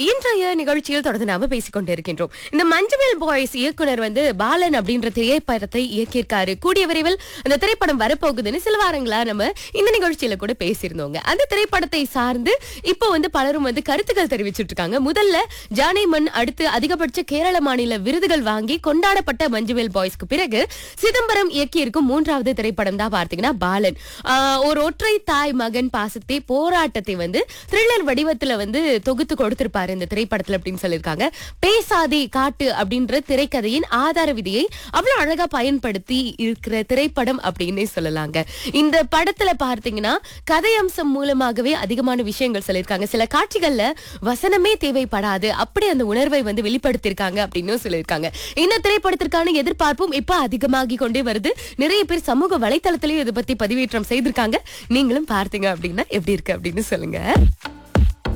இன்றைய நிகழ்ச்சியில் தொடர்ந்து நாம பேசிக் கொண்டிருக்கின்றோம் இந்த மஞ்சள் பாய்ஸ் இயக்குனர் வந்து பாலன் அப்படின்ற திரைப்படத்தை இயக்கியிருக்காரு கூடிய விரைவில் அந்த திரைப்படம் வரப்போகுதுன்னு சில வாரங்களா நம்ம இந்த நிகழ்ச்சியில கூட பேசியிருந்தோங்க அந்த திரைப்படத்தை சார்ந்து இப்போ வந்து பலரும் வந்து கருத்துக்கள் தெரிவிச்சிட்டு இருக்காங்க முதல்ல ஜானே மண் அடுத்து அதிகபட்ச கேரள மாநில விருதுகள் வாங்கி கொண்டாடப்பட்ட மஞ்சுவேல் பாய்ஸ்க்கு பிறகு சிதம்பரம் இயக்கியிருக்கும் மூன்றாவது திரைப்படம் தான் பார்த்தீங்கன்னா பாலன் ஆஹ் ஒரு ஒற்றை தாய் மகன் பாசத்தை போராட்டத்தை வந்து த்ரில்லர் வடிவத்துல வந்து தொகுத்து கொடுத்திருப்பாரு இந்த திரைப்படத்துல அப்படின்னு சொல்லியிருக்காங்க பேசாதே காட்டு அப்படின்ற திரைக்கதையின் ஆதார விதியை அவ்வளவு அழகா பயன்படுத்தி இருக்கிற திரைப்படம் அப்படின்னே சொல்லலாங்க இந்த படத்துல பார்த்தீங்கன்னா கதை அம்சம் மூலமாகவே அதிகமான விஷயங்கள் சொல்லியிருக்காங்க சில காட்சிகள்ல வசனமே தேவைப்படாது அப்படி அந்த உணர்வை வந்து வெளிப்படுத்தியிருக்காங்க அப்படின்னு சொல்லியிருக்காங்க இந்த திரைப்படத்திற்கான எதிர்பார்ப்பும் இப்ப அதிகமாகி கொண்டே வருது நிறைய பேர் சமூக வலைத்தளத்திலயும் இதை பத்தி பதிவேற்றம் செய்திருக்காங்க நீங்களும் பார்த்தீங்க அப்படின்னா எப்படி இருக்கு அப்படின்னு சொல்லுங்க